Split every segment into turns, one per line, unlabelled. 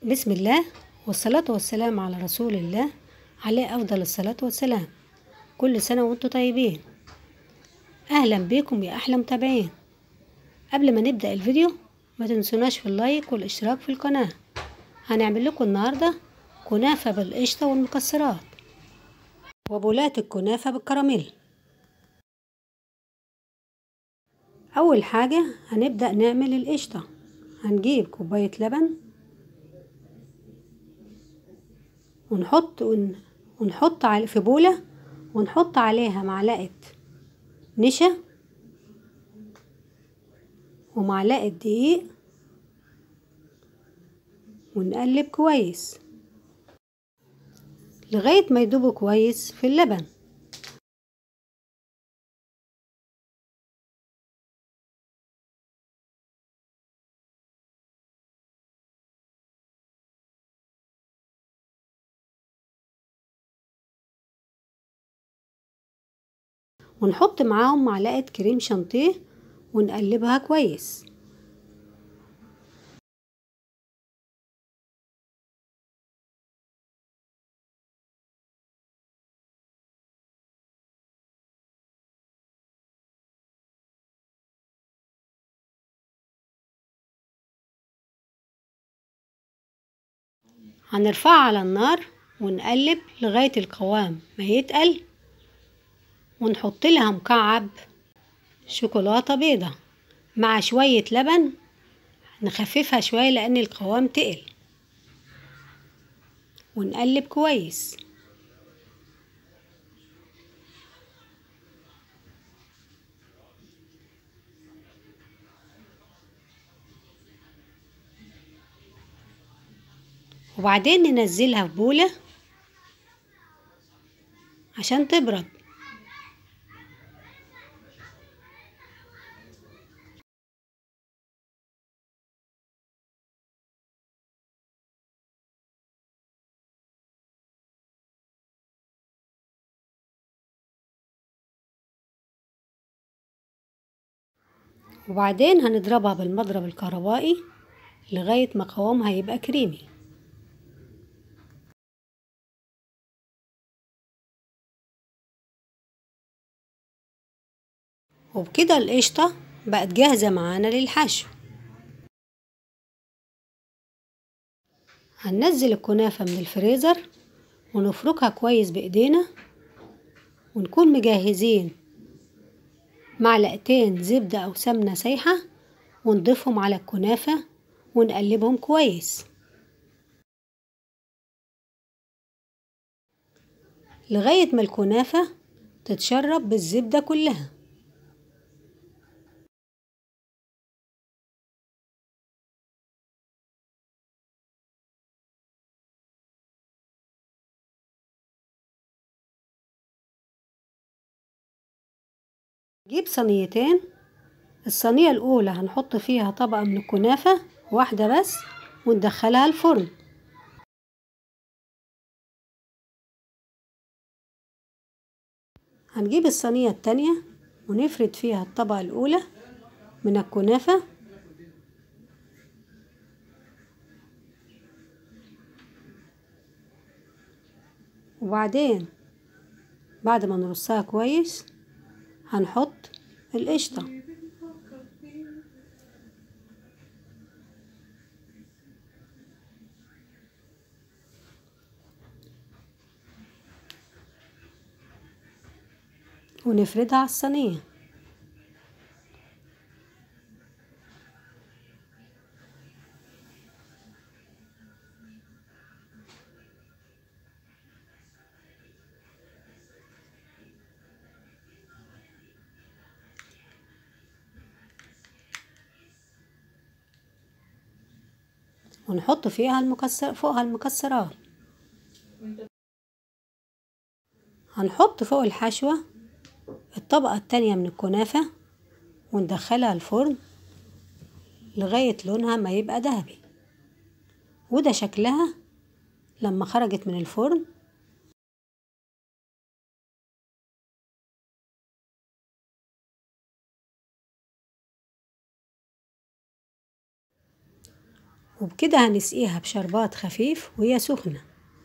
بسم الله والصلاة والسلام على رسول الله عليه أفضل الصلاة والسلام كل سنة وانتم طيبين أهلا بكم يا أحلى متابعين قبل ما نبدأ الفيديو ما تنسوناش في اللايك والاشتراك في القناة هنعمل لكم النهاردة كنافة بالقشطة والمكسرات وبولات الكنافة بالكراميل أول حاجة هنبدأ نعمل القشطة هنجيب كوباية لبن ونحط ون... ونحط على في بولة ونحط عليها معلقة نشا ومعلقة دقيق ونقلب كويس لغاية ما يدوبوا كويس في اللبن ونحط معاهم معلقة كريم شانتيه ونقلبها كويس هنرفعها على النار ونقلب لغاية القوام ما يتقل ونحط لها مكعب شوكولاتة بيضة مع شوية لبن نخففها شوية لأن القوام تقل ونقلب كويس وبعدين ننزلها في بولة عشان تبرد وبعدين هنضربها بالمضرب الكهربائي لغاية ما قوامها يبقى كريمي وبكده القشطة بقت جاهزة معانا للحشو هننزل الكنافة من الفريزر ونفركها كويس بإيدينا ونكون مجهزين معلقتين زبدة أو سمنة سايحة ونضيفهم على الكنافة ونقلبهم كويس لغاية ما الكنافة تتشرب بالزبدة كلها نجيب صينيتين الصينية الأولى هنحط فيها طبقة من الكنافة واحدة بس وندخلها الفرن هنجيب الصينية التانية ونفرد فيها الطبقة الأولى من الكنافة وبعدين بعد ما نرصها كويس هنحط القشطة ونفردها على الصينية ونحط فيها المكسر فوقها المكسرات هنحط فوق الحشوة الطبقة التانية من الكنافة وندخلها الفرن لغاية لونها ما يبقى ذهبي وده شكلها لما خرجت من الفرن وبكده هنسقيها بشربات خفيف وهي سخنة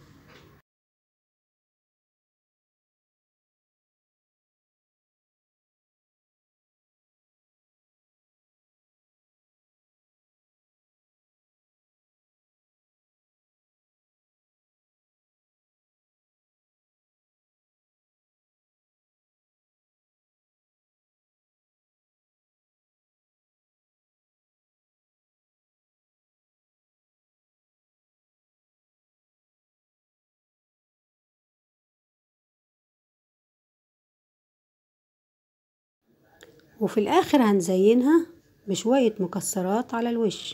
وفي الآخر هنزينها بشوية مكسرات على الوش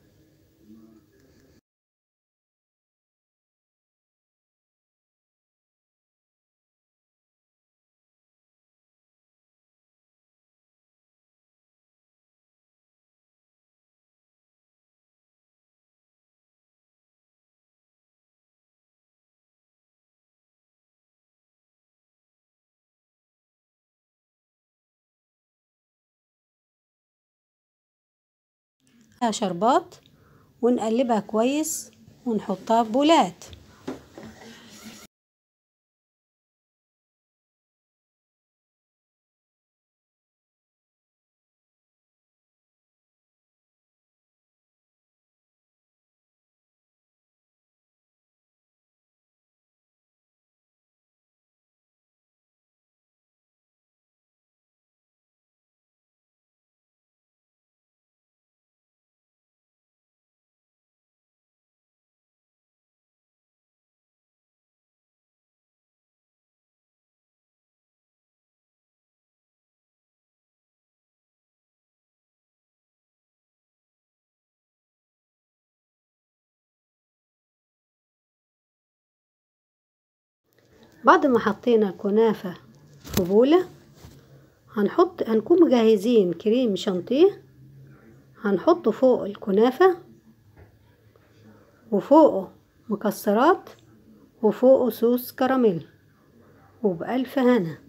شربات ونقلبها كويس ونحطها في بولات بعد ما حطينا الكنافة في بولة هنحط هنكون مجهزين كريم شانتيه هنحطه فوق الكنافة وفوقه مكسرات وفوقه صوص كراميل وبألف هنا